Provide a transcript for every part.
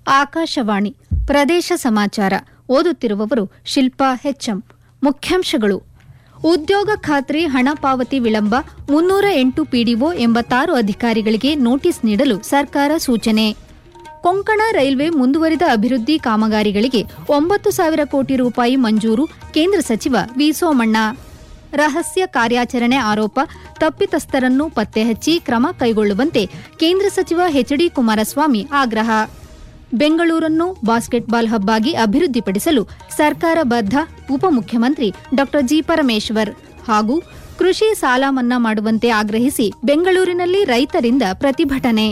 ಆಕಾಶವಾಣಿ ಪ್ರದೇಶ ಸಮಾಚಾರ ಓದುತ್ತಿರುವವರು ಶಿಲ್ಪಾ ಹೆಚ್ಎಂ ಮುಖ್ಯಾಂಶಗಳು ಉದ್ಯೋಗ ಖಾತ್ರಿ ಹಣ ಪಾವತಿ ವಿಳಂಬ ಮುನ್ನೂರ ಎಂಟು ಪಿಡಿಒ ಎಂಬತ್ತಾರು ಅಧಿಕಾರಿಗಳಿಗೆ ನೋಟಿಸ್ ನೀಡಲು ಸರ್ಕಾರ ಸೂಚನೆ ಕೊಂಕಣ ರೈಲ್ವೆ ಮುಂದುವರಿದ ಅಭಿವೃದ್ಧಿ ಕಾಮಗಾರಿಗಳಿಗೆ ಒಂಬತ್ತು ಸಾವಿರ ಕೋಟಿ ರೂಪಾಯಿ ಮಂಜೂರು ಕೇಂದ್ರ ಸಚಿವ ವಿ ಸೋಮಣ್ಣ ರಹಸ್ಯ ಕಾರ್ಯಾಚರಣೆ ಆರೋಪ ತಪ್ಪಿತಸ್ಥರನ್ನು ಪತ್ತೆ ಹಚ್ಚಿ ಕ್ರಮ ಕೈಗೊಳ್ಳುವಂತೆ ಕೇಂದ್ರ ಸಚಿವ ಎಚ್ಡಿ ಕುಮಾರಸ್ವಾಮಿ ಆಗ್ರಹ ಬೆಂಗಳೂರನ್ನು ಬಾಸ್ಕೆಟ್ಬಾಲ್ ಹಬ್ ಆಗಿ ಅಭಿವೃದ್ಧಿಪಡಿಸಲು ಸರ್ಕಾರ ಬದ್ಧ ಉಪಮುಖ್ಯಮಂತ್ರಿ ಡಾ ಜಿ ಪರಮೇಶ್ವರ್ ಹಾಗೂ ಕೃಷಿ ಸಾಲ ಮನ್ನಾ ಮಾಡುವಂತೆ ಆಗ್ರಹಿಸಿ ಬೆಂಗಳೂರಿನಲ್ಲಿ ರೈತರಿಂದ ಪ್ರತಿಭಟನೆ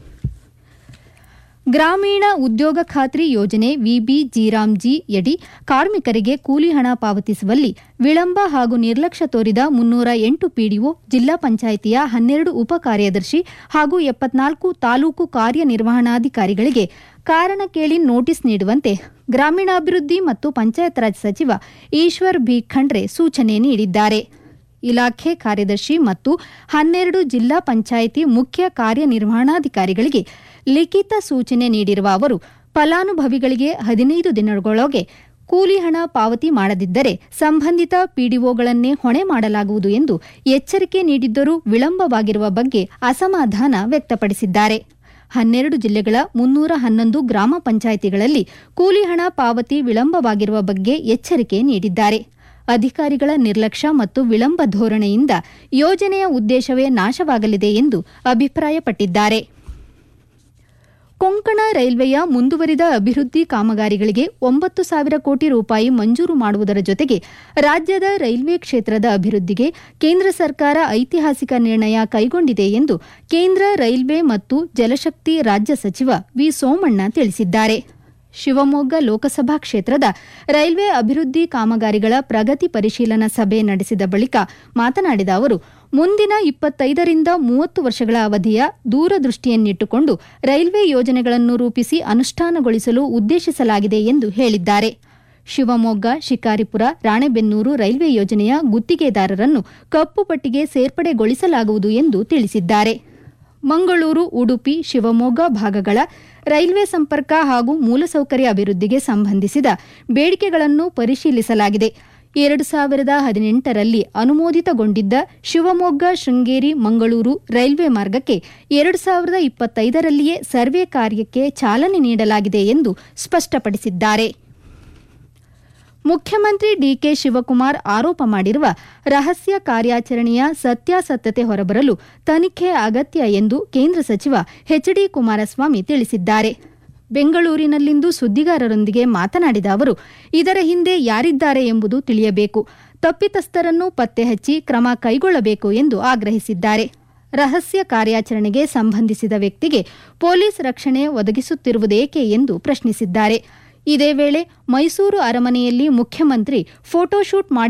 ಗ್ರಾಮೀಣ ಉದ್ಯೋಗ ಖಾತ್ರಿ ಯೋಜನೆ ವಿಬಿಜಿರಾಮ್ಜಿ ಯಡಿ ಕಾರ್ಮಿಕರಿಗೆ ಕೂಲಿ ಹಣ ಪಾವತಿಸುವಲ್ಲಿ ವಿಳಂಬ ಹಾಗೂ ನಿರ್ಲಕ್ಷ್ಯ ತೋರಿದ ಮುನ್ನೂರ ಎಂಟು ಪಿಡಿಒ ಜಿಲ್ಲಾ ಪಂಚಾಯಿತಿಯ ಹನ್ನೆರಡು ಉಪ ಕಾರ್ಯದರ್ಶಿ ಹಾಗೂ ಎಪ್ಪತ್ನಾಲ್ಕು ತಾಲೂಕು ಕಾರ್ಯನಿರ್ವಹಣಾಧಿಕಾರಿಗಳಿಗೆ ಕಾರಣ ಕೇಳಿ ನೋಟಿಸ್ ನೀಡುವಂತೆ ಗ್ರಾಮೀಣಾಭಿವೃದ್ಧಿ ಮತ್ತು ಪಂಚಾಯತ್ ರಾಜ್ ಸಚಿವ ಈಶ್ವರ್ ಬಿ ಖಂಡ್ರೆ ಸೂಚನೆ ನೀಡಿದ್ದಾರೆ ಇಲಾಖೆ ಕಾರ್ಯದರ್ಶಿ ಮತ್ತು ಹನ್ನೆರಡು ಜಿಲ್ಲಾ ಪಂಚಾಯಿತಿ ಮುಖ್ಯ ಕಾರ್ಯನಿರ್ವಹಣಾಧಿಕಾರಿಗಳಿಗೆ ಲಿಖಿತ ಸೂಚನೆ ನೀಡಿರುವ ಅವರು ಫಲಾನುಭವಿಗಳಿಗೆ ಹದಿನೈದು ದಿನಗಳೊಳಗೆ ಕೂಲಿ ಹಣ ಪಾವತಿ ಮಾಡದಿದ್ದರೆ ಸಂಬಂಧಿತ ಪಿಡಿಒಗಳನ್ನೇ ಹೊಣೆ ಮಾಡಲಾಗುವುದು ಎಂದು ಎಚ್ಚರಿಕೆ ನೀಡಿದ್ದರೂ ವಿಳಂಬವಾಗಿರುವ ಬಗ್ಗೆ ಅಸಮಾಧಾನ ವ್ಯಕ್ತಪಡಿಸಿದ್ದಾರೆ ಹನ್ನೆರಡು ಜಿಲ್ಲೆಗಳ ಮುನ್ನೂರ ಹನ್ನೊಂದು ಗ್ರಾಮ ಪಂಚಾಯಿತಿಗಳಲ್ಲಿ ಕೂಲಿ ಹಣ ಪಾವತಿ ವಿಳಂಬವಾಗಿರುವ ಬಗ್ಗೆ ಎಚ್ಚರಿಕೆ ನೀಡಿದ್ದಾರೆ ಅಧಿಕಾರಿಗಳ ನಿರ್ಲಕ್ಷ್ಯ ಮತ್ತು ವಿಳಂಬ ಧೋರಣೆಯಿಂದ ಯೋಜನೆಯ ಉದ್ದೇಶವೇ ನಾಶವಾಗಲಿದೆ ಎಂದು ಅಭಿಪ್ರಾಯಪಟ್ಟಿದ್ದಾರೆ ಕೊಂಕಣ ರೈಲ್ವೆಯ ಮುಂದುವರಿದ ಅಭಿವೃದ್ಧಿ ಕಾಮಗಾರಿಗಳಿಗೆ ಒಂಬತ್ತು ಸಾವಿರ ಕೋಟಿ ರೂಪಾಯಿ ಮಂಜೂರು ಮಾಡುವುದರ ಜೊತೆಗೆ ರಾಜ್ಯದ ರೈಲ್ವೆ ಕ್ಷೇತ್ರದ ಅಭಿವೃದ್ಧಿಗೆ ಕೇಂದ್ರ ಸರ್ಕಾರ ಐತಿಹಾಸಿಕ ನಿರ್ಣಯ ಕೈಗೊಂಡಿದೆ ಎಂದು ಕೇಂದ್ರ ರೈಲ್ವೆ ಮತ್ತು ಜಲಶಕ್ತಿ ರಾಜ್ಯ ಸಚಿವ ವಿ ಸೋಮಣ್ಣ ತಿಳಿಸಿದ್ದಾರೆ ಶಿವಮೊಗ್ಗ ಲೋಕಸಭಾ ಕ್ಷೇತ್ರದ ರೈಲ್ವೆ ಅಭಿವೃದ್ಧಿ ಕಾಮಗಾರಿಗಳ ಪ್ರಗತಿ ಪರಿಶೀಲನಾ ಸಭೆ ನಡೆಸಿದ ಬಳಿಕ ಮಾತನಾಡಿದ ಅವರು ಮುಂದಿನ ಇಪ್ಪತ್ತೈದರಿಂದ ಮೂವತ್ತು ವರ್ಷಗಳ ಅವಧಿಯ ದೂರದೃಷ್ಟಿಯನ್ನಿಟ್ಟುಕೊಂಡು ರೈಲ್ವೆ ಯೋಜನೆಗಳನ್ನು ರೂಪಿಸಿ ಅನುಷ್ಠಾನಗೊಳಿಸಲು ಉದ್ದೇಶಿಸಲಾಗಿದೆ ಎಂದು ಹೇಳಿದ್ದಾರೆ ಶಿವಮೊಗ್ಗ ಶಿಕಾರಿಪುರ ರಾಣೆಬೆನ್ನೂರು ರೈಲ್ವೆ ಯೋಜನೆಯ ಗುತ್ತಿಗೆದಾರರನ್ನು ಕಪ್ಪು ಪಟ್ಟಿಗೆ ಸೇರ್ಪಡೆಗೊಳಿಸಲಾಗುವುದು ಎಂದು ತಿಳಿಸಿದ್ದಾರೆ ಮಂಗಳೂರು ಉಡುಪಿ ಶಿವಮೊಗ್ಗ ಭಾಗಗಳ ರೈಲ್ವೆ ಸಂಪರ್ಕ ಹಾಗೂ ಮೂಲಸೌಕರ್ಯ ಅಭಿವೃದ್ಧಿಗೆ ಸಂಬಂಧಿಸಿದ ಬೇಡಿಕೆಗಳನ್ನು ಪರಿಶೀಲಿಸಲಾಗಿದೆ ಎರಡು ಸಾವಿರದ ಹದಿನೆಂಟರಲ್ಲಿ ಅನುಮೋದಿತಗೊಂಡಿದ್ದ ಶಿವಮೊಗ್ಗ ಶೃಂಗೇರಿ ಮಂಗಳೂರು ರೈಲ್ವೆ ಮಾರ್ಗಕ್ಕೆ ಎರಡು ಸಾವಿರದ ಇಪ್ಪತ್ತೈದರಲ್ಲಿಯೇ ಸರ್ವೆ ಕಾರ್ಯಕ್ಕೆ ಚಾಲನೆ ನೀಡಲಾಗಿದೆ ಎಂದು ಸ್ಪಷ್ಟಪಡಿಸಿದ್ದಾರೆ ಮುಖ್ಯಮಂತ್ರಿ ಡಿಕೆ ಶಿವಕುಮಾರ್ ಆರೋಪ ಮಾಡಿರುವ ರಹಸ್ಯ ಕಾರ್ಯಾಚರಣೆಯ ಸತ್ಯಾಸತ್ಯತೆ ಹೊರಬರಲು ತನಿಖೆ ಅಗತ್ಯ ಎಂದು ಕೇಂದ್ರ ಸಚಿವ ಎಚ್ಡಿ ಕುಮಾರಸ್ವಾಮಿ ತಿಳಿಸಿದ್ದಾರೆ ಬೆಂಗಳೂರಿನಲ್ಲಿಂದು ಸುದ್ದಿಗಾರರೊಂದಿಗೆ ಮಾತನಾಡಿದ ಅವರು ಇದರ ಹಿಂದೆ ಯಾರಿದ್ದಾರೆ ಎಂಬುದು ತಿಳಿಯಬೇಕು ತಪ್ಪಿತಸ್ಥರನ್ನು ಪತ್ತೆ ಹಚ್ಚಿ ಕ್ರಮ ಕೈಗೊಳ್ಳಬೇಕು ಎಂದು ಆಗ್ರಹಿಸಿದ್ದಾರೆ ರಹಸ್ಯ ಕಾರ್ಯಾಚರಣೆಗೆ ಸಂಬಂಧಿಸಿದ ವ್ಯಕ್ತಿಗೆ ಪೊಲೀಸ್ ರಕ್ಷಣೆ ಒದಗಿಸುತ್ತಿರುವುದೇಕೆ ಎಂದು ಪ್ರಶ್ನಿಸಿದ್ದಾರೆ ಇದೇ ವೇಳೆ ಮೈಸೂರು ಅರಮನೆಯಲ್ಲಿ ಮುಖ್ಯಮಂತ್ರಿ ಫೋಟೋಶೂಟ್ ಮಾಡಿ